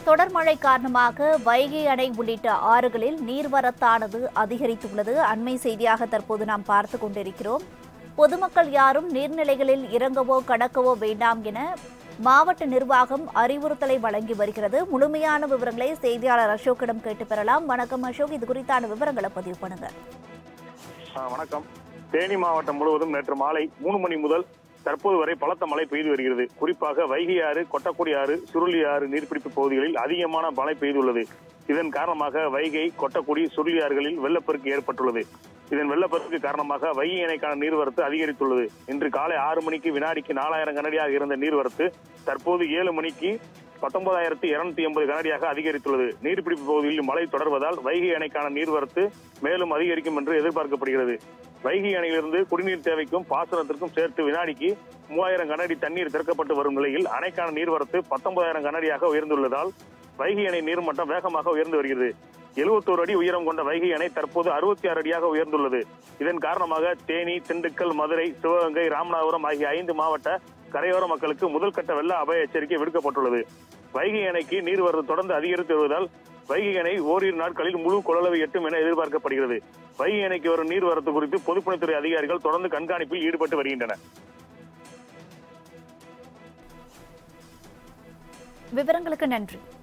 தொடர் மழை காரணமாக வைகை அணை உள்ளிட்ட ஆறுகளில் நீர்வரத்தானது அதிகரித்துள்ளது அண்மை செய்தியாக தற்போது நாம் பார்த்து கொண்டிருக்கிறோம் பொதுமக்கள் யாரும் நீர்நிலைகளில் இறங்கவோ கடக்கவோ வேண்டாம் என மாவட்ட நிர்வாகம் அறிவுறுத்தலை வழங்கி வருகிறது முழுமையான விவரங்களை செய்தியாளர் அசோக்கிடம் கேட்டு பெறலாம் வணக்கம் அசோக் இது குறித்தான விவரங்களை பதிவு பண்ணுங்க ஆ, வணக்கம் தேனி மாவட்டம் முழுவதும் நேற்று மாலை மூணு மணி முதல் தற்போது வரை பலத்த மழை பெய்து வருகிறது குறிப்பாக வைகை ஆறு கொட்டக்குடி ஆறு சுருளி ஆறு நீர்பிடிப்பு பகுதிகளில் அதிகமான மழை பெய்துள்ளது இதன் காரணமாக வைகை கொட்டக்குடி சுருளி ஆறுகளில் வெள்ளப்பெருக்கு ஏற்பட்டுள்ளது இதன் வெள்ளப்பெருக்கு காரணமாக வைகை அணைக்கான நீர்வரத்து அதிகரித்துள்ளது இன்று காலை ஆறு மணிக்கு வினாடிக்கு நாலாயிரம் கனடியாக இருந்த நீர்வரத்து தற்போது ஏழு மணிக்கு பத்தொன்பதாயிரத்தி இருநூத்தி எண்பது கனடியாக அதிகரித்துள்ளது நீர்பிடிப்பு பகுதியில் மழை தொடர்வதால் வைகை அணைக்கான நீர்வரத்து மேலும் அதிகரிக்கும் என்று எதிர்பார்க்கப்படுகிறது வைகை அணையிலிருந்து குடிநீர் தேவைக்கும் பாசனத்திற்கும் சேர்த்து வினாடிக்கு மூவாயிரம் கனஅடி தண்ணீர் திறக்கப்பட்டு வரும் நிலையில் அணைக்கான நீர்வரத்து பத்தொன்பதாயிரம் கனஅடியாக உயர்ந்துள்ளதால் வைகை அணை நீர்மட்டம் வேகமாக உயர்ந்து வருகிறது எழுபத்தோரு அடி உயரம் கொண்ட வைகை அணை தற்போது அறுபத்தி ஆறு அடியாக உயர்ந்துள்ளது இதன் காரணமாக தேனி திண்டுக்கல் மதுரை சிவகங்கை ராமநாதபுரம் ஆகிய ஐந்து மாவட்ட கரையோர மக்களுக்கு முதல் கட்ட வெள்ள அபாய எச்சரிக்கை விடுக்கப்பட்டுள்ளது வைகை அணைக்கு நீர்வரத்து தொடர்ந்து அதிகரித்து வருவதால் வைகை அணை ஓரிரு நாட்களில் முழு கொள்ளளவை எட்டும் என எதிர்பார்க்கப்படுகிறது வைகை அணைக்கு வரும் நீர்வரத்து குறித்து பொதுப்பணித்துறை அதிகாரிகள் தொடர்ந்து கண்காணிப்பில் ஈடுபட்டு வருகின்றனர் விவரங்களுக்கு நன்றி